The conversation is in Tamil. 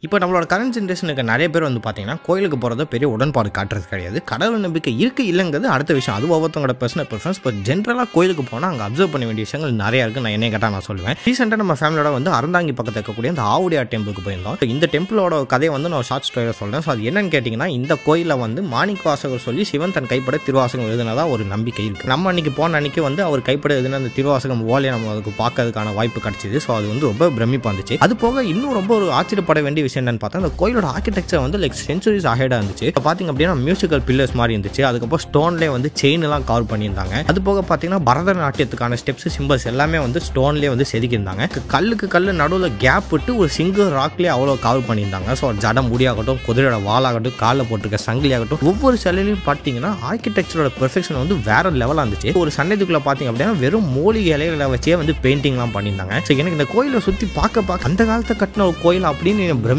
இப்போ நம்மளோட கரண்ட் ஜென்ரேஷனுக்கு நிறைய பேர் வந்து பார்த்தீங்கன்னா கோயிலுக்கு போகிறத பெரிய உடன்பாடு காட்டுறது கிடையாது கடவுள் நம்பிக்கை இருக்கு இல்லைங்கிறது அடுத்த விஷயம் அது ஒவ்வொருத்தவங்களோட பர்சனல் ப்ரிஃபரன்ஸ் இப்போ ஜென்ரலாக கோயிலுக்கு போனால் அங்கே அப்சர்வ் பண்ண வேண்டிய விஷயங்கள் நிறைய இருக்குது நான் என்ன கேட்டால் நான் சொல்லுவேன் ரீசெண்டாக நம்ம ஃபேமிலியோட வந்து அறந்தாங்கி பக்கத்தில் இருக்கக்கூடிய அந்த ஆவுடியா டெம்பிளுக்கு போயிருந்தோம் So, இந்த டெம்பிளோட கதையை வந்து நான் ஷார்ட் ஸ்டோரியில் சொல்கிறேன் ஸோ அது என்னன்னு கேட்டிங்கன்னா இந்த கோயிலில் வந்து மாணிக்க வாசகர் சொல்லி சிவன் தன் கைப்பட திருவாசகம் எழுதுனதா ஒரு நம்பிக்கை இருக்குது நம்ம அன்னைக்கு போன அன்னைக்கு வந்து அவர் கைப்பட எழுதுன அந்த திருவாசகம் ஓலையை நம்ம அதுக்கு பார்க்கறதுக்கான வாய்ப்பு கிடைச்சிது ஸோ அது வந்து ரொம்ப பிரமிப்பாக இருந்துச்சு அது போக இன்னும் ரொம்ப ஒரு ஆச்சரியப்பட வேண்டிய விஷயம் என்னன்னு பார்த்தா அந்த கோயிலோட ஆர்கிடெக்சர் வந்து லைக் சென்ச்சுரிஸ் ஆஹெடாக இருந்துச்சு இப்போ பார்த்தீங்க அப்படின்னா மியூசிக்கல் பில்லர்ஸ் மாதிரி இருந்துச்சு அதுக்கப்புறம் ஸ்டோன்லேயே வந்து செயின் எல்லாம் கவர் பண்ணியிருந்தாங்க அது போக பார்த்தீங்கன்னா பரதநாட்டியத்துக்கான ஸ்டெப்ஸ் சிம்பிள்ஸ் எல்லாமே வந்து ஸ்டோன்லேயே வந்து செதுக்கியிருந்தாங்க க- கல்லுக்கு கல் நடுவில் கேப் விட்டு ஒரு சிங்கிள் ராக்லேயே அவ்வளோ கவர் பண்ணியிருந்தாங்க ஸோ ஜட முடியாகட்டும் குதிரையோட வாளாகட்டும் காலில் போட்டிருக்க சங்கிலி ஆகட்டும் ஒவ்வொரு சிலையிலையும் பார்த்தீங்கன்னா ஆர்கிடெக்சரோட பெர்ஃபெக்ஷன் வந்து வேற லெவலாக இருந்துச்சு ஒரு சன்னதிக்குள்ள பார்த்தீங்க அப்படின்னா வெறும் மூலிகை இலைகளை வச்சே வந்து பெயிண்டிங்லாம் பண்ணியிருந்தாங்க ஸோ எனக்கு இந்த கோயிலை சுற்றி பார்க்க பார்க்க அந்த காலத்தை கட்டின ஒரு கோயில் அப்படின்னு பிரமி